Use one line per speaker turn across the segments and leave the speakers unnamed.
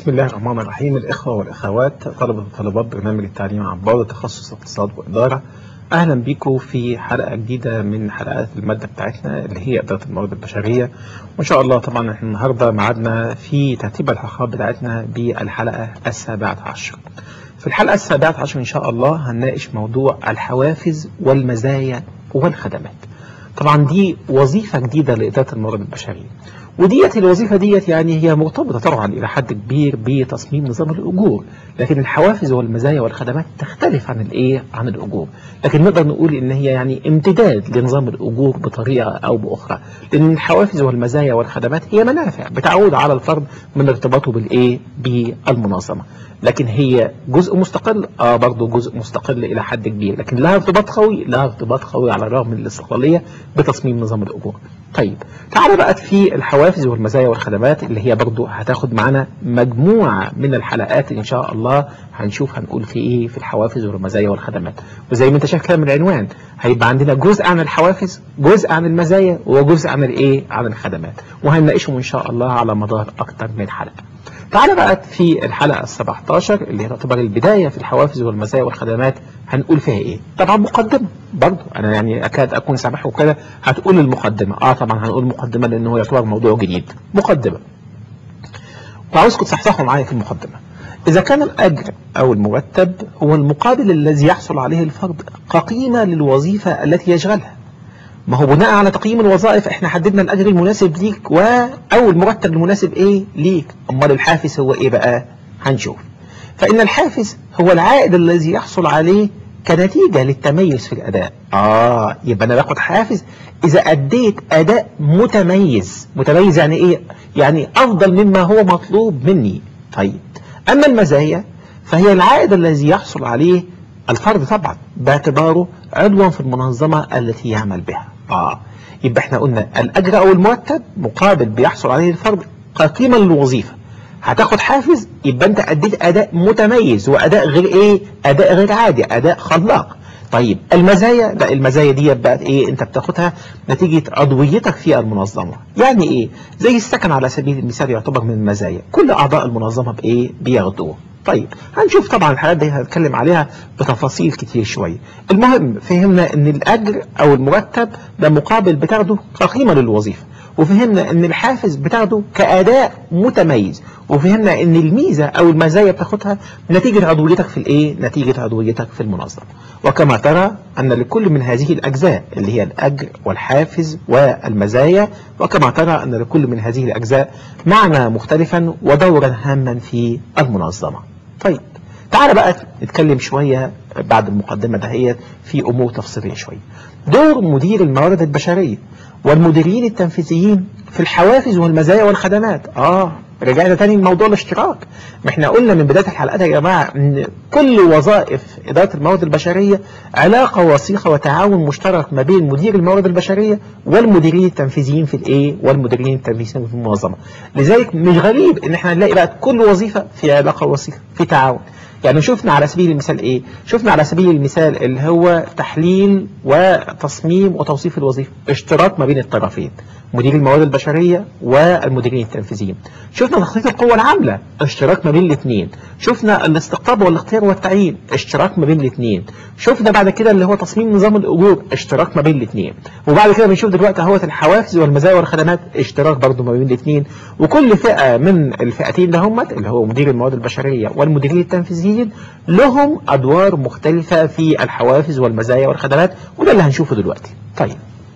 بسم الله الرحمن الرحيم الإخوة والأخوات طلبة وطالبات برنامج التعليم عن بعد تخصص اقتصاد وإدارة أهلا بكم في حلقة جديدة من حلقات المادة بتاعتنا اللي هي إدارة الموارد البشرية وإن شاء الله طبعا احنا النهاردة معادنا في ترتيب الحلقات بتاعتنا بالحلقة السابعة عشر في الحلقة السابعة عشر إن شاء الله هنناقش موضوع الحوافز والمزايا والخدمات طبعا دي وظيفة جديدة لإدارة الموارد البشرية وديت الوظيفة ديت يعني هي مرتبطة طبعا إلى حد كبير بتصميم نظام الأجور لكن الحوافز والمزايا والخدمات تختلف عن الإيه عن الأجور لكن نقدر نقول إن هي يعني امتداد لنظام الأجور بطريقة أو بأخرى لأن الحوافز والمزايا والخدمات هي منافع بتعود على الفرد من ارتباطه بالإيه بالمنظمة لكن هي جزء مستقل اه برضه جزء مستقل الى حد كبير لكن لها ارتباط قوي لها ارتباط قوي على الرغم من الاستقلاليه بتصميم نظام الاجور طيب تعالى بقى في الحوافز والمزايا والخدمات اللي هي برضه هتاخد معانا مجموعه من الحلقات ان شاء الله هنشوف هنقول في ايه في الحوافز والمزايا والخدمات وزي ما انت شايف كده من العنوان هيبقى عندنا جزء عن الحوافز جزء عن المزايا وجزء عن الايه عن الخدمات وهنناقشهم ان شاء الله على مدار اكتر من حلقه تعالى بقى في الحلقة ال 17 اللي هي تعتبر البداية في الحوافز والمزايا والخدمات هنقول فيها ايه؟ طبعا مقدمة برضه انا يعني اكاد اكون سامح وكده هتقول المقدمة اه طبعا هنقول مقدمة لان هو يعتبر موضوع جديد مقدمة وعاوزكم تصحصحوا معايا في المقدمة إذا كان الأجر أو المرتب هو المقابل الذي يحصل عليه الفرد كقيمة للوظيفة التي يشغلها ما هو بناء على تقييم الوظائف احنا حددنا الاجر المناسب ليك و او المرتب المناسب ايه ليك امال الحافز هو ايه بقى هنشوف فان الحافز هو العائد الذي يحصل عليه كنتيجة للتميز في الأداء آه يبقى أنا باخد حافز إذا أديت أداء متميز متميز يعني إيه؟ يعني أفضل مما هو مطلوب مني طيب أما المزايا فهي العائد الذي يحصل عليه الفرد طبعا باعتباره عضوا في المنظمة التي يعمل بها آه يبقى احنا قلنا الأجر أو المرتب مقابل بيحصل عليه الفرد كقيمة للوظيفة هتاخد حافز يبقى انت أديت أداء متميز وأداء غير إيه أداء غير عادي أداء خلاق طيب المزايا لا المزايا دي بقت ايه انت بتاخدها نتيجة عضويتك في المنظمة يعني ايه زي السكن على سبيل المثال يعتبر من المزايا كل اعضاء المنظمة بايه بياخدوه طيب هنشوف طبعا الحاجات دي هنتكلم عليها بتفاصيل كتير شوية المهم فهمنا ان الاجر او المرتب ده مقابل بتاخده كقيمة للوظيفة وفهمنا ان الحافز بتاخده كأداء متميز وفهمنا ان الميزة او المزايا بتاخدها نتيجة عضويتك في الايه نتيجة عضويتك في المنظمة وكما ترى ان لكل من هذه الاجزاء اللي هي الاجر والحافز والمزايا وكما ترى ان لكل من هذه الاجزاء معنى مختلفا ودورا هاما في المنظمة طيب تعال بقى نتكلم شوية بعد المقدمة دهيت في امور تفصيلية شوية دور مدير الموارد البشرية والمديرين التنفيذيين في الحوافز والمزايا والخدمات اه رجعنا تاني لموضوع الاشتراك ما احنا قلنا من بداية الحلقات يا جماعة ان كل وظائف إدارة الموارد البشرية علاقة وثيقة وتعاون مشترك ما بين مدير الموارد البشرية والمديرين التنفيذيين في الايه والمديرين التنفيذيين في المنظمة لذلك مش غريب ان احنا نلاقي بقى كل وظيفة في علاقة وثيقة في تعاون يعني شفنا على سبيل المثال ايه شفنا على سبيل المثال اللي هو تحليل وتصميم وتوصيف الوظيفة اشتراك ما بين الطرفين مدير الموارد البشرية والمديرين التنفيذيين شفنا تخطيط القوة العاملة اشتراك ما بين الاثنين شفنا الاستقطاب والاختيار والتعيين اشتراك ما بين الاثنين شفنا بعد كده اللي هو تصميم نظام الأجور اشتراك ما بين الاثنين وبعد كده بنشوف دلوقتي اهوت الحوافز والمزايا والخدمات اشتراك برضه ما بين الاثنين وكل فئة من الفئتين دهمت اللي هو مدير الموارد البشرية والمديرين التنفيذيين لهم أدوار مختلفة في الحوافز والمزايا والخدمات وده اللي هنشوفه دلوقتي طيب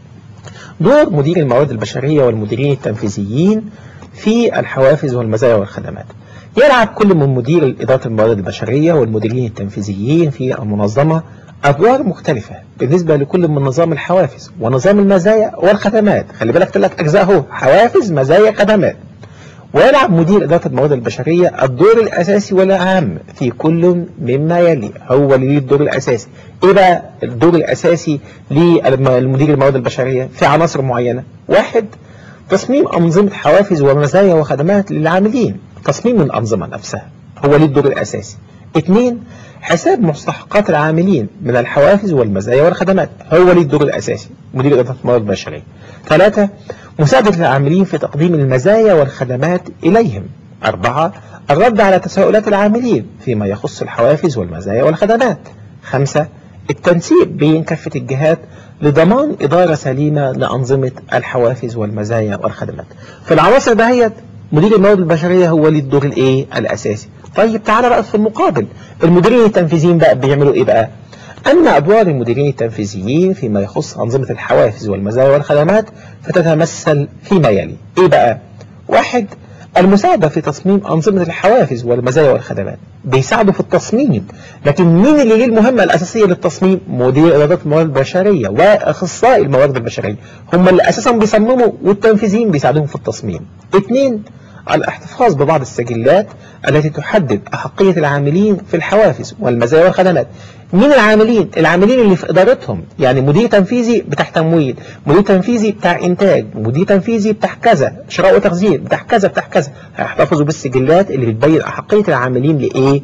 دور مدير الموارد البشرية والمديرين التنفيذيين في الحوافز والمزايا والخدمات يلعب كل من مدير إدارة الموارد البشرية والمديرين التنفيذيين في المنظمة أدوار مختلفة بالنسبة لكل من نظام الحوافز ونظام المزايا والخدمات خلي بالك ثلاث أجزاء اهو حوافز مزايا خدمات ويلعب مدير إدارة الموارد البشرية الدور الأساسي والأهم في كل مما يلي هو اللي ليه الدور الأساسي إيه بقى الدور الأساسي للمدير الموارد البشرية في عناصر معينة واحد تصميم أنظمة حوافز ومزايا وخدمات للعاملين تصميم الأنظمة نفسها هو ليه الدور الأساسي اثنين حساب مستحقات العاملين من الحوافز والمزايا والخدمات هو ليه الدور الأساسي مدير إدارة الموارد البشرية ثلاثة مساعدة العاملين في تقديم المزايا والخدمات إليهم أربعة الرد على تساؤلات العاملين فيما يخص الحوافز والمزايا والخدمات خمسة التنسيق بين كافة الجهات لضمان إدارة سليمة لأنظمة الحوافز والمزايا والخدمات في العناصر دهيت مدير الموارد البشرية هو ليه الدور الايه الأساسي طيب تعالى بقى في المقابل المديرين التنفيذيين بقى بيعملوا ايه بقى أما أدوار المديرين التنفيذيين فيما يخص أنظمة الحوافز والمزايا والخدمات فتتمثل فيما يلي إيه بقى؟ واحد المساعدة في تصميم أنظمة الحوافز والمزايا والخدمات بيساعدوا في التصميم لكن مين اللي ليه المهمة الأساسية للتصميم مدير إدارة الموارد البشرية وأخصائي الموارد البشرية هم اللي أساسا بيصمموا والتنفيذيين بيساعدوهم في التصميم اثنين الاحتفاظ ببعض السجلات التي تحدد أحقية العاملين في الحوافز والمزايا والخدمات مين العاملين؟ العاملين اللي في إدارتهم يعني مدير تنفيذي بتاع تمويل مدير تنفيذي بتاع إنتاج مدير تنفيذي بتاع كذا شراء وتخزين بتاع كذا بتاع كذا هيحتفظوا بالسجلات اللي بتبين أحقية العاملين لإيه؟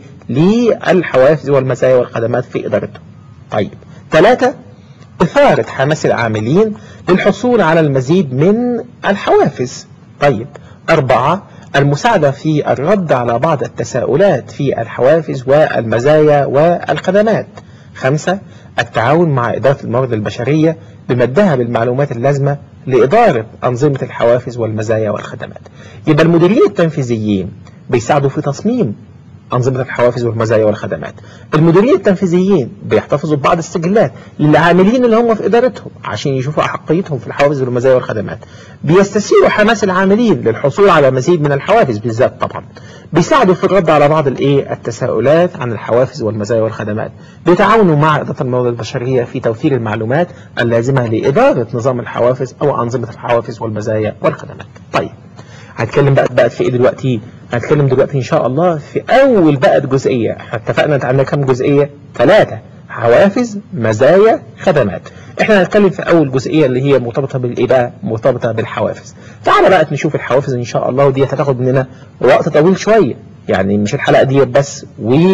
للحوافز والمزايا والخدمات في إدارتهم طيب ثلاثة إثارة حماس العاملين للحصول على المزيد من الحوافز طيب أربعة المساعدة في الرد على بعض التساؤلات في الحوافز والمزايا والخدمات خمسة التعاون مع إدارة الموارد البشرية بمدها بالمعلومات اللازمة لإدارة أنظمة الحوافز والمزايا والخدمات يبقى المديرين التنفيذيين بيساعدوا في تصميم أنظمة الحوافز والمزايا والخدمات المديرين التنفيذيين بيحتفظوا ببعض السجلات للعاملين اللي هم في إدارتهم عشان يشوفوا أحقيتهم في الحوافز والمزايا والخدمات بيستثيروا حماس العاملين للحصول على مزيد من الحوافز بالذات طبعا بيساعدوا في الرد على بعض الايه التساؤلات عن الحوافز والمزايا والخدمات بيتعاونوا مع إدارة الموارد البشرية في توفير المعلومات اللازمة لإدارة نظام الحوافز أو أنظمة الحوافز والمزايا والخدمات طيب هنتكلم بقى بقى في ايه دلوقتي هنتكلم دلوقتي ان شاء الله في اول بقى جزئيه احنا اتفقنا انت عندنا كام جزئيه ثلاثه حوافز مزايا خدمات احنا هنتكلم في اول جزئيه اللي هي مرتبطه بالايه بقى مرتبطه بالحوافز تعالى بقى نشوف الحوافز ان شاء الله ودي هتاخد مننا وقت طويل شويه يعني مش الحلقه دي بس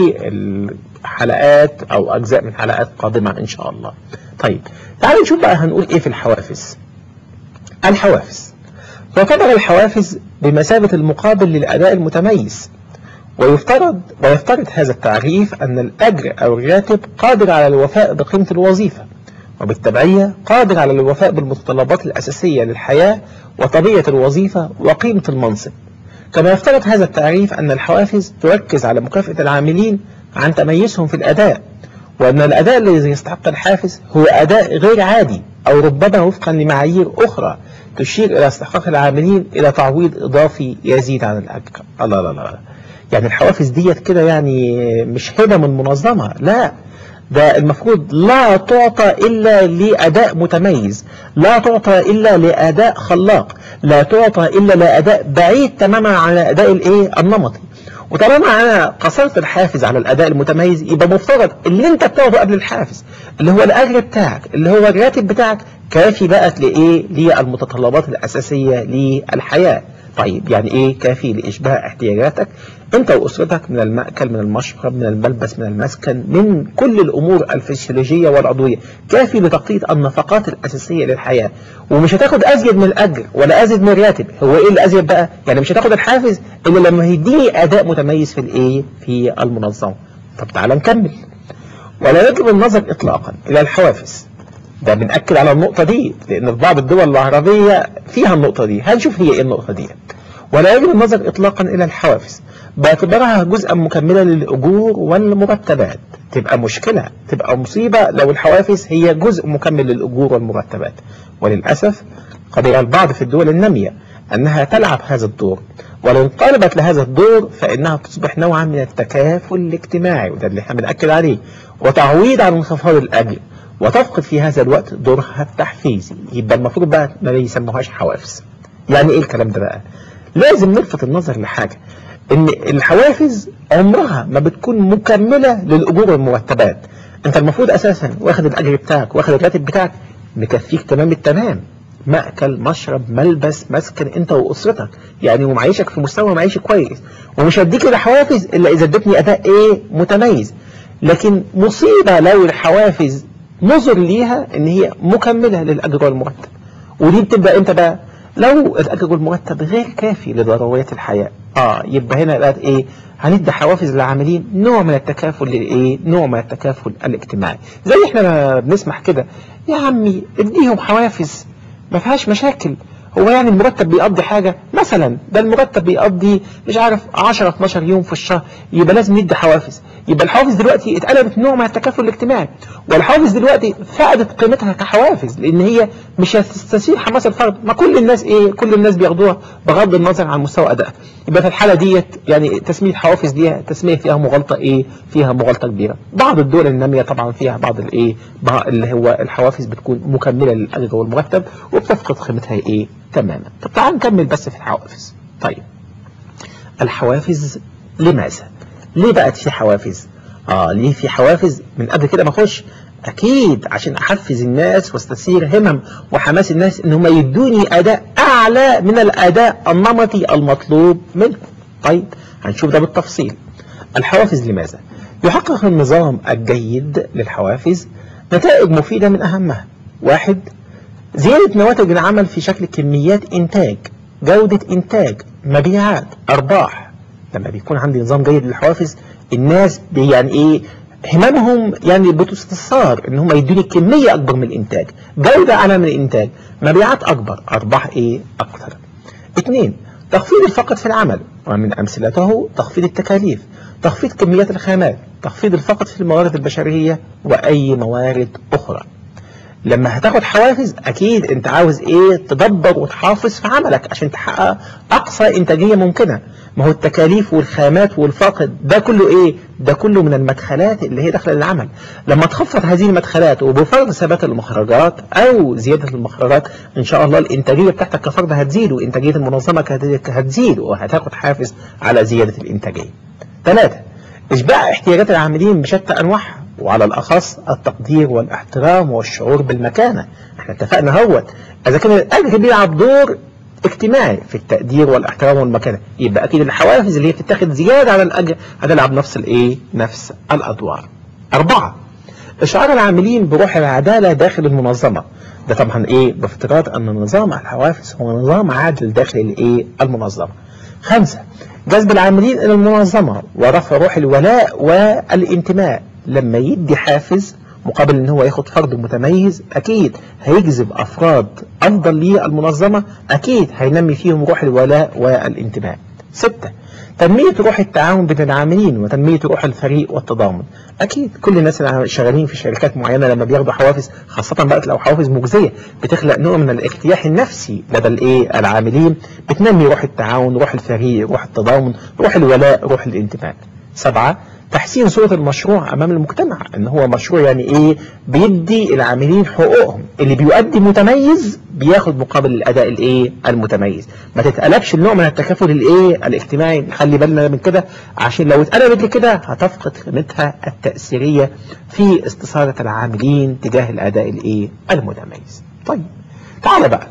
والحلقات او اجزاء من حلقات قادمه ان شاء الله طيب تعالى نشوف بقى هنقول ايه في الحوافز الحوافز تعتبر الحوافز بمثابة المقابل للأداء المتميز ويفترض ويفترض هذا التعريف أن الأجر أو الراتب قادر على الوفاء بقيمة الوظيفة وبالتبعية قادر على الوفاء بالمتطلبات الأساسية للحياة وطبيعة الوظيفة وقيمة المنصب كما يفترض هذا التعريف أن الحوافز تركز على مكافأة العاملين عن تميزهم في الأداء وأن الأداء الذي يستحق الحافز هو أداء غير عادي أو ربما وفقا لمعايير أخرى تشير إلى استحقاق العاملين إلى تعويض إضافي يزيد عن الأجر الله لا لا يعني الحوافز ديت كده يعني مش هبة من منظمة لا ده المفروض لا تعطى إلا لأداء متميز لا تعطى إلا لأداء خلاق لا تعطى إلا لأداء بعيد تماما عن أداء الإيه النمطي وطالما انا قصرت الحافز على الاداء المتميز يبقى مفترض اللي انت بتاخده قبل الحافز اللي هو الاجر بتاعك اللي هو الراتب بتاعك كافي بقى لايه للمتطلبات الاساسيه للحياه طيب يعني ايه كافي لاشباع احتياجاتك انت واسرتك من المأكل من المشرب من الملبس من المسكن من كل الامور الفسيولوجيه والعضويه كافي لتغطيه النفقات الاساسيه للحياه ومش هتاخد ازيد من الاجر ولا ازيد من الراتب هو ايه الازيد بقى يعني مش هتاخد الحافز الا لما يديني اداء متميز في الايه في المنظمه طب تعالى نكمل ولا يجب النظر اطلاقا الى الحوافز ده بنأكد على النقطة دي لأن في بعض الدول العربية فيها النقطة دي هنشوف هي إيه النقطة دي ولا يجب النظر إطلاقا إلى الحوافز باعتبارها جزءا مكملا للأجور والمرتبات تبقى مشكلة تبقى مصيبة لو الحوافز هي جزء مكمل للأجور والمرتبات وللأسف قد يرى البعض في الدول النامية أنها تلعب هذا الدور ولو انقلبت لهذا الدور فإنها تصبح نوعا من التكافل الاجتماعي وده اللي احنا بنأكد عليه وتعويض عن انخفاض الأجر وتفقد في هذا الوقت دورها التحفيزي يبقى المفروض بقى ما يسموهاش حوافز يعني ايه الكلام ده بقى لازم نلفت النظر لحاجة ان الحوافز عمرها ما بتكون مكملة للأجور والمرتبات انت المفروض اساسا واخد الاجر بتاعك واخد الراتب بتاعك مكفيك تمام التمام مأكل مشرب ملبس مسكن انت واسرتك يعني ومعيشك في مستوى معيشي كويس ومش هديك الحوافز الا اذا ادتني اداء ايه متميز لكن مصيبة لو الحوافز نظر ليها ان هي مكملة للاجر والمرتب ودي بتبقى امتى بقى لو الاجر والمرتب غير كافي لضروريات الحياة اه يبقى هنا بقت ايه هندي حوافز للعاملين نوع من التكافل للايه نوع من التكافل الاجتماعي زي احنا ما بنسمح كده يا عمي اديهم حوافز ما فيهاش مشاكل هو يعني المرتب بيقضي حاجة مثلا ده المرتب بيقضي مش عارف 10 12 يوم في الشهر يبقى لازم ندي حوافز يبقى الحوافز دلوقتي اتقلبت نوع من التكافل الاجتماعي والحوافز دلوقتي فقدت قيمتها كحوافز لان هي مش هتستثير حماس الفرد ما كل الناس ايه كل الناس بياخدوها بغض النظر عن مستوى ادائها يبقى في الحالة ديت يعني تسمية حوافز دي تسمية فيها مغالطة ايه فيها مغالطة كبيرة بعض الدول النامية طبعا فيها بعض الايه بعض اللي هو الحوافز بتكون مكملة للاجر والمرتب وبتفقد قيمتها ايه تماما طب تعال نكمل بس في الحوافز طيب الحوافز لماذا ليه بقت في حوافز اه ليه في حوافز من قبل كده ما اخش اكيد عشان احفز الناس واستثير همم وحماس الناس ان هم يدوني اداء اعلى من الاداء النمطي المطلوب منهم طيب هنشوف ده بالتفصيل الحوافز لماذا يحقق النظام الجيد للحوافز نتائج مفيدة من اهمها واحد زيادة نواتج العمل في شكل كميات إنتاج جودة إنتاج مبيعات أرباح لما بيكون عندي نظام جيد للحوافز الناس يعني إيه هممهم يعني بتستثار ان هم يدوني كمية اكبر من الانتاج جودة اعلى من الانتاج مبيعات اكبر ارباح ايه اكثر اثنين تخفيض الفقر في العمل ومن امثلته تخفيض التكاليف تخفيض كميات الخامات تخفيض الفقر في الموارد البشرية واي موارد اخرى لما هتاخد حوافز اكيد انت عاوز ايه تدبر وتحافظ في عملك عشان تحقق اقصى انتاجية ممكنة ما هو التكاليف والخامات والفقد ده كله ايه ده كله من المدخلات اللي هي داخله للعمل لما تخفض هذه المدخلات وبفرض ثبات المخرجات او زيادة المخرجات ان شاء الله الانتاجية بتاعتك كفرد هتزيد وانتاجية المنظمة هتزيد وهتاخد حافز على زيادة الانتاجية ثلاثة اشباع احتياجات العاملين بشتى انواعها وعلى الأخص التقدير والاحترام والشعور بالمكانة احنا اتفقنا هوت إذا كان الأجر بيلعب دور اجتماعي في التقدير والاحترام والمكانة يبقى أكيد الحوافز اللي هي بتتاخد زيادة على الأجر هتلعب نفس الإيه نفس الأدوار أربعة إشعار العاملين بروح العدالة داخل المنظمة ده طبعا إيه بافتراض أن نظام الحوافز هو نظام عادل داخل الإيه المنظمة خمسة جذب العاملين إلى المنظمة ورفع روح الولاء والانتماء لما يدي حافز مقابل ان هو ياخد فرد متميز اكيد هيجذب افراد افضل للمنظمة اكيد هينمي فيهم روح الولاء والانتماء ستة تنمية روح التعاون بين العاملين وتنمية روح الفريق والتضامن أكيد كل الناس اللي شغالين في شركات معينة لما بياخدوا حوافز خاصة بقى لو حوافز مجزية بتخلق نوع من الارتياح النفسي لدى الايه العاملين بتنمي روح التعاون روح الفريق روح التضامن روح الولاء روح الانتماء سبعة تحسين صورة المشروع أمام المجتمع إن هو مشروع يعني إيه بيدي العاملين حقوقهم اللي بيؤدي متميز بياخد مقابل الأداء الإيه المتميز ما تتقلبش النوع من التكافل الإيه الاجتماعي خلي بالنا من كده عشان لو اتقلبت كده هتفقد قيمتها التأثيرية في استثارة العاملين تجاه الأداء الإيه المتميز طيب تعالى بقى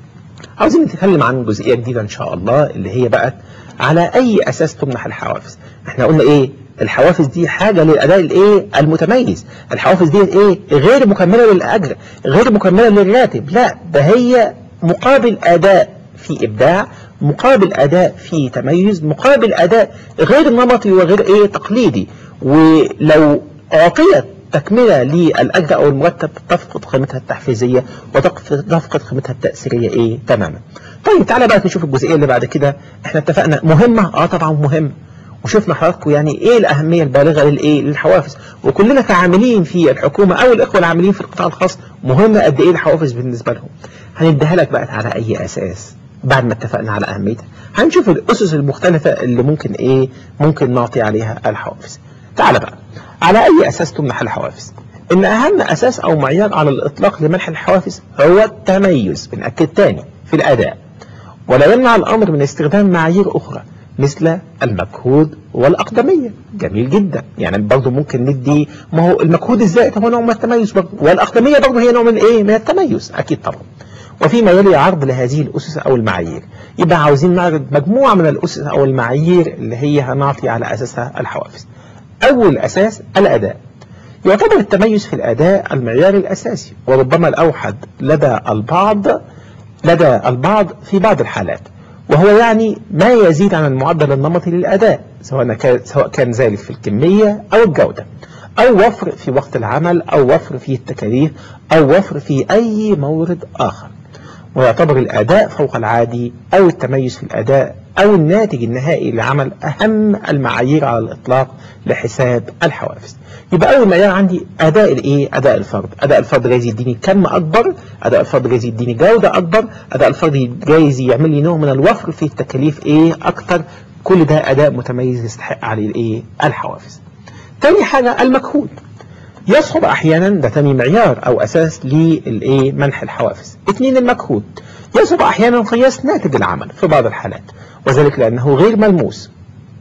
عاوزين نتكلم عن جزئية جديدة إن شاء الله اللي هي بقت على أي أساس تمنح الحوافز احنا قلنا إيه الحوافز دي حاجة للأداء الإيه المتميز الحوافز دي إيه غير مكملة للأجر غير مكملة للراتب لا ده هي مقابل أداء في إبداع مقابل أداء في تميز مقابل أداء غير نمطي وغير إيه تقليدي ولو أعطيت تكملة للأجر أو المرتب تفقد قيمتها التحفيزية وتفقد قيمتها التأثيرية إيه تماما طيب تعالى بقى نشوف الجزئية اللي بعد كده احنا اتفقنا مهمة اه طبعا مهمة وشفنا حضراتكم يعني ايه الأهمية البالغة للايه للحوافز وكلنا كعاملين في الحكومة أو الإخوة العاملين في القطاع الخاص مهمة قد ايه الحوافز بالنسبة لهم هنديها لك بقى على أي أساس بعد ما اتفقنا على أهميتها هنشوف الأسس المختلفة اللي ممكن ايه ممكن نعطي عليها الحوافز تعال بقى على أي أساس تمنح الحوافز إن أهم أساس أو معيار على الإطلاق لمنح الحوافز هو التميز بنأكد تاني في الأداء ولا يمنع الأمر من استخدام معايير أخرى مثل المجهود والأقدمية جميل جدا يعني برضه ممكن ندي ما هو المجهود الزائد هو نوع من التميز برضه والأقدمية برضه هي نوع من إيه من التميز أكيد طبعا وفيما يلي عرض لهذه الأسس أو المعايير يبقى عاوزين نعرض مجموعة من الأسس أو المعايير اللي هي هنعطي على أساسها الحوافز أول أساس الأداء يعتبر التميز في الأداء المعيار الأساسي وربما الأوحد لدى البعض لدى البعض في بعض الحالات وهو يعني ما يزيد عن المعدل النمطي للأداء سواء كان, سواء كان ذلك في الكمية أو الجودة أو وفر في وقت العمل أو وفر في التكاليف أو وفر في أي مورد آخر ويعتبر الأداء فوق العادي أو التميز في الأداء أو الناتج النهائي لعمل أهم المعايير على الإطلاق لحساب الحوافز يبقى أول معيار عندي أداء الإيه؟ أداء الفرد أداء الفرد جايز يديني كم أكبر أداء الفرد جايز يديني جودة أكبر أداء الفرد جايز يعمل لي نوع من الوفر في التكاليف إيه أكتر كل ده أداء متميز يستحق عليه الإيه؟ الحوافز تاني حاجة المجهود يصعب أحيانا ده تاني معيار أو أساس للإيه منح الحوافز اثنين المجهود يصعب أحيانا قياس ناتج العمل في بعض الحالات وذلك لأنه غير ملموس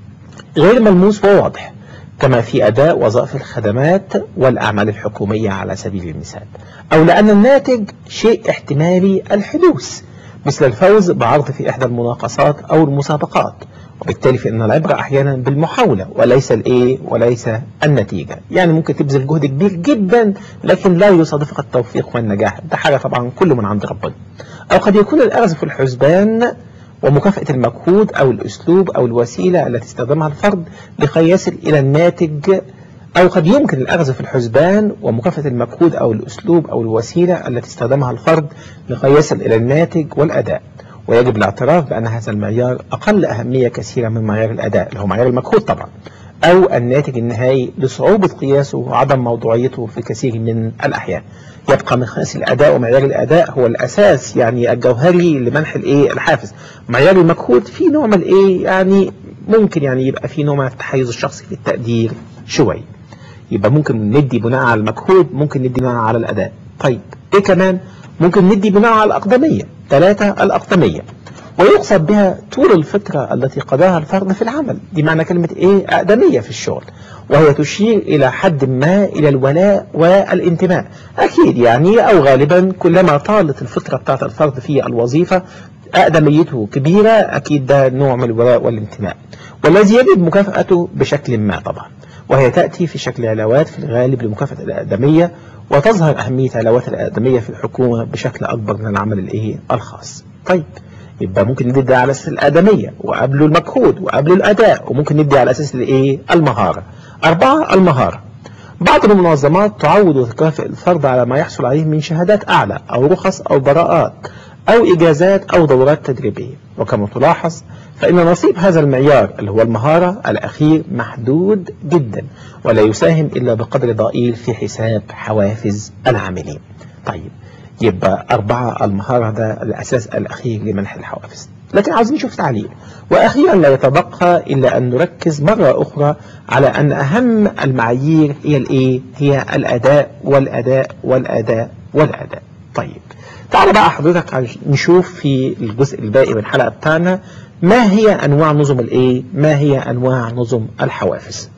غير ملموس وواضح كما في أداء وظائف الخدمات والأعمال الحكومية على سبيل المثال أو لأن الناتج شيء احتمالي الحدوث مثل الفوز بعرض في إحدى المناقصات أو المسابقات وبالتالي فإن العبرة أحيانا بالمحاولة وليس الإيه وليس النتيجة يعني ممكن تبذل جهد كبير جدا لكن لا يصادفك التوفيق والنجاح ده حاجة طبعا كله من عند ربنا أو قد يكون الأخذ في الحسبان ومكافأة المجهود أو الأسلوب أو الوسيلة التي استخدمها الفرد لكي يصل إلى الناتج أو قد يمكن الأخذ في الحسبان ومكافأة المجهود أو الأسلوب أو الوسيلة التي استخدمها الفرد لكي يصل إلى الناتج والأداء ويجب الاعتراف بأن هذا المعيار أقل أهمية كثيرا من معيار الأداء اللي هو معيار المجهود طبعا أو الناتج النهائي لصعوبة قياسه وعدم موضوعيته في كثير من الأحيان يبقى مقياس الأداء ومعيار الأداء هو الأساس يعني الجوهري لمنح الإيه الحافز معيار المجهود في نوع من الإيه يعني ممكن يعني يبقى في نوع من التحيز الشخصي في التقدير شوية يبقى ممكن ندي بناء على المجهود ممكن ندي بناء على الأداء طيب إيه كمان ممكن ندي بناء على الأقدمية ثلاثة الأقدمية ويقصد بها طول الفترة التي قضاها الفرد في العمل دي معنى كلمة إيه أقدمية في الشغل وهي تشير إلى حد ما إلى الولاء والانتماء أكيد يعني أو غالبا كلما طالت الفترة بتاعت الفرد في الوظيفة أقدميته كبيرة أكيد ده نوع من الولاء والانتماء والذي يجب مكافأته بشكل ما طبعا وهي تأتي في شكل علاوات في الغالب لمكافأة الأقدمية وتظهر أهمية علاوات الأقدمية في الحكومة بشكل أكبر من العمل الإيه الخاص طيب يبقى ممكن ندي على أساس الأقدمية وقبله المجهود وقبله الأداء وممكن ندي على أساس الإيه المهارة أربعة المهارة بعض المنظمات تعود وتكافئ الفرد على ما يحصل عليه من شهادات أعلى أو رخص أو براءات أو إجازات أو دورات تدريبية وكما تلاحظ فإن نصيب هذا المعيار اللي هو المهارة الأخير محدود جدا ولا يساهم إلا بقدر ضئيل في حساب حوافز العاملين طيب يبقى أربعة المهارة ده الأساس الأخير لمنح الحوافز لكن عاوزين نشوف تعليل وأخيرا لا يتبقى إلا أن نركز مرة أخرى على أن أهم المعايير هي الإيه؟ هي الأداء والأداء والأداء والأداء طيب تعال بقى حضرتك نشوف في الجزء الباقي من الحلقة بتاعنا ما هي أنواع نظم الإيه؟ ما هي أنواع نظم الحوافز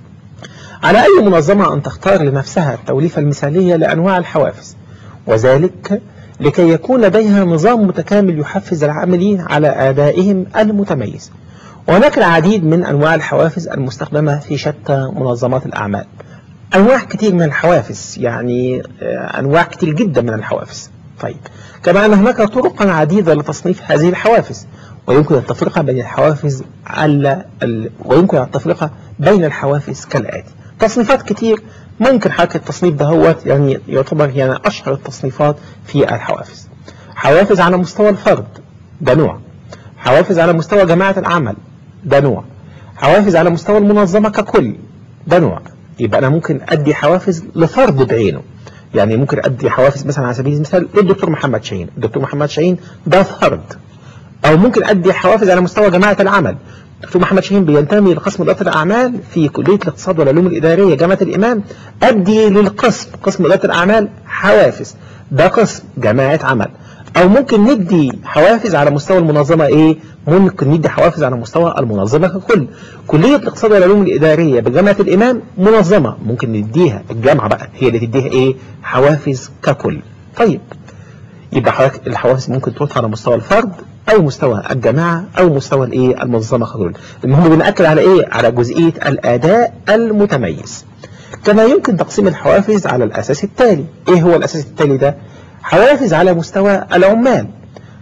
على أي منظمة أن تختار لنفسها التوليفة المثالية لأنواع الحوافز وذلك لكي يكون لديها نظام متكامل يحفز العاملين على أدائهم المتميز وهناك العديد من أنواع الحوافز المستخدمة في شتى منظمات الأعمال أنواع كتير من الحوافز يعني أنواع كتير جدا من الحوافز طيب كما أن هناك طرقا عديدة لتصنيف هذه الحوافز ويمكن التفرقة بين الحوافز على ال... ويمكن التفرقة بين الحوافز كالآتي تصنيفات كتير ممكن حركة التصنيف دهوت يعني يعتبر يعني أشهر التصنيفات في الحوافز حوافز على مستوى الفرد ده نوع حوافز على مستوى جماعة العمل ده نوع حوافز على مستوى المنظمة ككل ده نوع يبقى أنا ممكن أدي حوافز لفرد بعينه يعني ممكن أدي حوافز مثلا على سبيل المثال للدكتور محمد شاهين الدكتور محمد شاهين ده فرد أو ممكن أدي حوافز على مستوى جماعة العمل دكتور محمد شاهين بينتمي لقسم إدارة الأعمال في كلية الاقتصاد والعلوم الإدارية جامعة الإمام أدي للقسم قسم إدارة الأعمال حوافز ده قسم جماعة عمل أو ممكن ندي حوافز على مستوى المنظمة إيه؟ ممكن ندي حوافز على مستوى المنظمة ككل كلية الاقتصاد والعلوم الإدارية بجامعة الإمام منظمة ممكن نديها الجامعة بقى هي اللي تديها إيه؟ حوافز ككل طيب يبقى الحوافز ممكن تروح على مستوى الفرد أو مستوى الجماعة أو مستوى الإيه المنظمة ككل المهم بنأكد على إيه؟ على جزئية الأداء المتميز كما يمكن تقسيم الحوافز على الأساس التالي إيه هو الأساس التالي ده؟ حوافز على مستوى العمال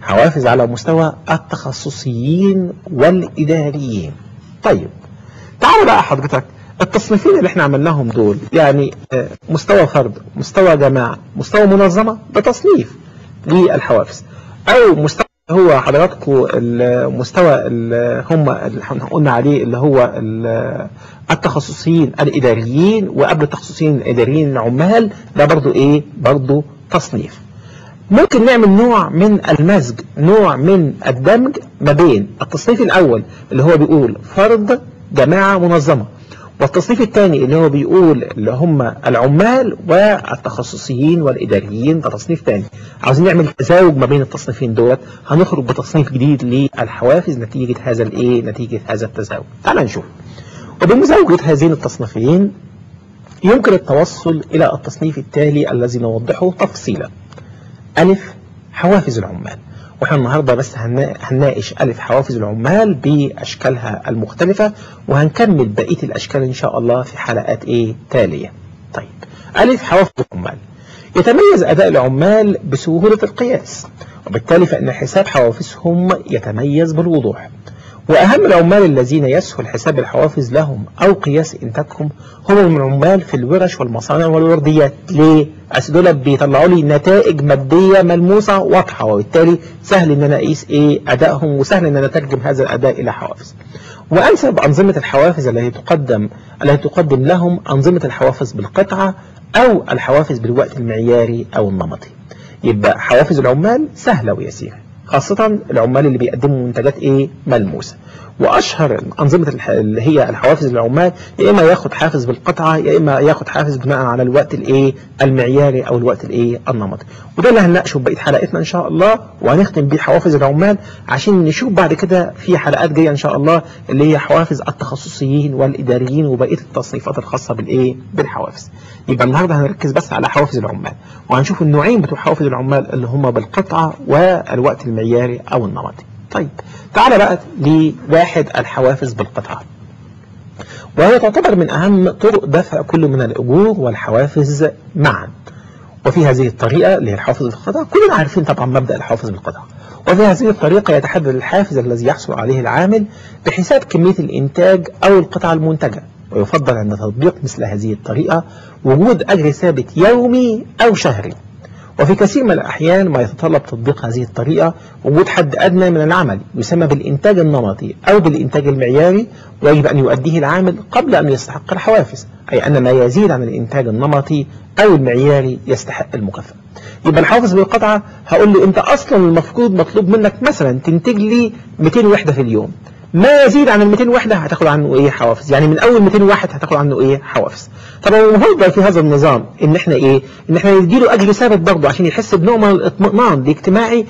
حوافز على مستوى التخصصيين والإداريين طيب تعال بقى حضرتك التصنيفين اللي احنا عملناهم دول يعني آه، مستوى فرد مستوى جماعة مستوى منظمة ده تصنيف للحوافز او مستوى هو حضراتكم المستوى اللي هم اللي احنا قلنا عليه اللي هو ال- التخصصيين الإداريين وقبل التخصصيين الإداريين العمال ده برضو ايه برضو تصنيف ممكن نعمل نوع من المزج نوع من الدمج ما بين التصنيف الأول اللي هو بيقول فرد جماعة منظمة والتصنيف الثاني اللي هو بيقول اللي هم العمال والتخصصيين والإداريين ده تصنيف ثاني عاوزين نعمل تزاوج ما بين التصنيفين دولت هنخرج بتصنيف جديد للحوافز نتيجة هذا الايه نتيجة هذا التزاوج تعال نشوف وبمزاوجة هذين التصنيفين يمكن التوصل إلى التصنيف التالي الذي نوضحه تفصيلا ألف حوافز العمال واحنا النهاردة بس هنا- هنناقش ألف حوافز العمال بأشكالها المختلفة وهنكمل بقية الأشكال إن شاء الله في حلقات إيه تالية طيب ألف حوافز العمال يتميز أداء العمال بسهولة القياس وبالتالي فإن حساب حوافزهم يتميز بالوضوح وأهم العمال الذين يسهل حساب الحوافز لهم أو قياس إنتاجهم هم العمال في الورش والمصانع والورديات ليه؟ أصل دول بيطلعوا لي نتائج مادية ملموسة واضحة وبالتالي سهل إن أنا أقيس إيه أدائهم وسهل إن أنا أترجم هذا الأداء إلى حوافز وأنسب أنظمة الحوافز التي تقدم التي تقدم لهم أنظمة الحوافز بالقطعة أو الحوافز بالوقت المعياري أو النمطي يبقى حوافز العمال سهلة ويسيرة خاصة العمال اللي بيقدموا منتجات ايه ملموسة واشهر انظمة الح- اللي هي الحوافز للعمال يا اما ياخد حافز بالقطعة يا اما ياخد حافز بناء على الوقت الايه المعياري او الوقت الايه النمطي وده اللي هنناقشه في بقية حلقتنا ان شاء الله وهنختم بيه حوافز العمال عشان نشوف بعد كده في حلقات جاية ان شاء الله اللي هي حوافز التخصصيين والاداريين وبقية التصنيفات الخاصة بالايه بالحوافز يبقى النهارده هنركز بس على حوافز العمال وهنشوف النوعين بتوع حوافز العمال اللي هم بالقطعة والوقت المعياري أو النمطي طيب تعال بقى لواحد الحوافز بالقطعة وهي تعتبر من أهم طرق دفع كل من الأجور والحوافز معا وفي هذه الطريقة اللي هي الحافز بالقطعة كلنا عارفين طبعا مبدأ الحافز بالقطعة وفي هذه الطريقة يتحدد الحافز الذي يحصل عليه العامل بحساب كمية الإنتاج أو القطعة المنتجة ويفضل عند تطبيق مثل هذه الطريقة وجود أجر ثابت يومي أو شهري وفي كثير من الأحيان ما يتطلب تطبيق هذه الطريقة وجود حد أدنى من العمل يسمى بالإنتاج النمطي أو بالإنتاج المعياري ويجب أن يؤديه العامل قبل أن يستحق الحوافز أي أن ما يزيد عن الإنتاج النمطي أو المعياري يستحق المكافأة يبقى الحافز بالقطعة هقول له أنت أصلا المفروض مطلوب منك مثلا تنتج لي 200 وحدة في اليوم ما يزيد عن ال 200 وحده هتاخد عنه ايه حوافز يعني من اول 200 واحد هتاخد عنه ايه حوافز طبعا المفروض في هذا النظام ان احنا ايه ان احنا نديله اجر ثابت برضه عشان يحس بنوع من الاطمئنان الاجتماعي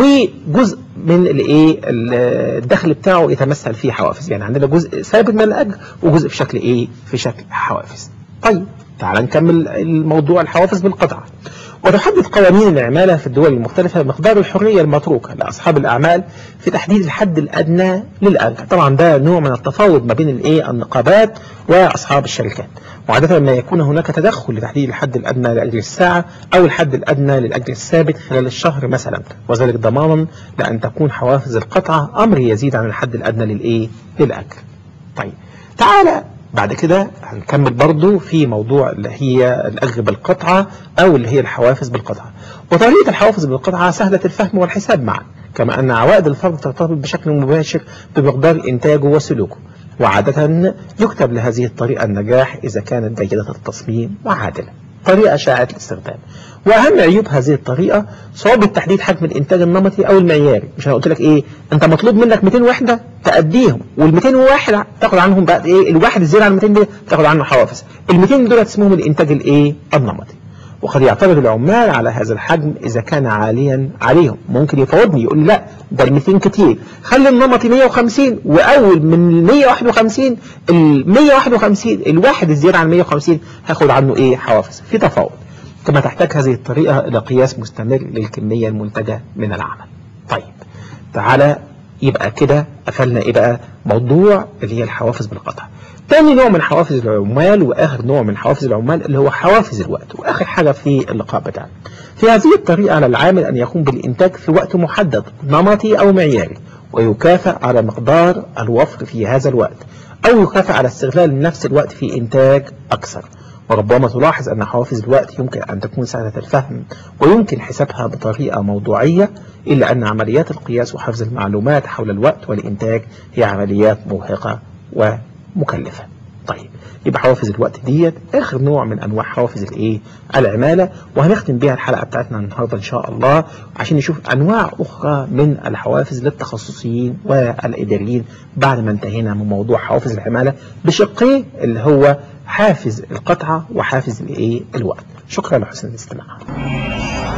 وجزء من الايه الدخل بتاعه يتمثل فيه حوافز يعني عندنا جزء ثابت من الاجر وجزء في شكل ايه في شكل حوافز طيب تعال نكمل الموضوع الحوافز بالقطعه وتحدد قوانين العمالة في الدول المختلفة مقدار الحرية المتروكة لأصحاب الأعمال في تحديد الحد الأدنى للأجر طبعا ده نوع من التفاوض ما بين الإيه النقابات وأصحاب الشركات وعادة ما يكون هناك تدخل لتحديد الحد الأدنى لأجر الساعة أو الحد الأدنى للأجر الثابت خلال الشهر مثلا وذلك ضمانا لأن تكون حوافز القطعة أمر يزيد عن الحد الأدنى للإيه للأجر طيب تعالى بعد كده هنكمل برضو في موضوع اللي هي الأجر بالقطعة أو اللي هي الحوافز بالقطعة وطريقة الحوافز بالقطعة سهلة الفهم والحساب معا كما أن عوائد الفرد ترتبط بشكل مباشر بمقدار إنتاجه وسلوكه وعادة يكتب لهذه الطريقة النجاح إذا كانت جيدة التصميم وعادلة طريقة شائعة الاستخدام واهم عيوب هذه الطريقه صعوبه تحديد حجم الانتاج النمطي او المعياري مش انا قلت لك ايه انت مطلوب منك 200 وحده تاديهم وال 201 تاخد عنهم بقى ايه الواحد الزياده عن 200 دي تاخد عنه حوافز ال 200 دول اسمهم الانتاج الايه النمطي وقد يعترض العمال على هذا الحجم اذا كان عاليا عليهم ممكن يفاوضني يقول لي لا ده ال 200 كتير خلي النمطي 150 واول من 151 ال 151 الواحد الزياده عن 150 هاخد عنه ايه حوافز في تفاوض كما تحتاج هذه الطريقة إلى قياس مستمر للكمية المنتجة من العمل طيب تعالى يبقى كده قفلنا ايه بقى موضوع اللي هي الحوافز بالقطع تاني نوع من حوافز العمال واخر نوع من حوافز العمال اللي هو حوافز الوقت واخر حاجه في اللقاء بتاعنا في هذه الطريقه على العامل ان يقوم بالانتاج في وقت محدد نمطي او معياري ويكافئ على مقدار الوفر في هذا الوقت او يكافئ على استغلال نفس الوقت في انتاج اكثر وربما تلاحظ أن حوافز الوقت يمكن أن تكون سهلة الفهم ويمكن حسابها بطريقة موضوعية إلا أن عمليات القياس وحفظ المعلومات حول الوقت والإنتاج هي عمليات مرهقة ومكلفة طيب يبقى حوافز الوقت ديت آخر نوع من أنواع حوافز الإيه العمالة وهنختم بيها الحلقة بتاعتنا النهاردة إن شاء الله عشان نشوف أنواع أخرى من الحوافز للتخصصيين والإداريين بعد ما انتهينا من موضوع حوافز العمالة بشقيه اللي هو حافز القطعة وحافز الايه الوقت شكرا لحسن الاستماع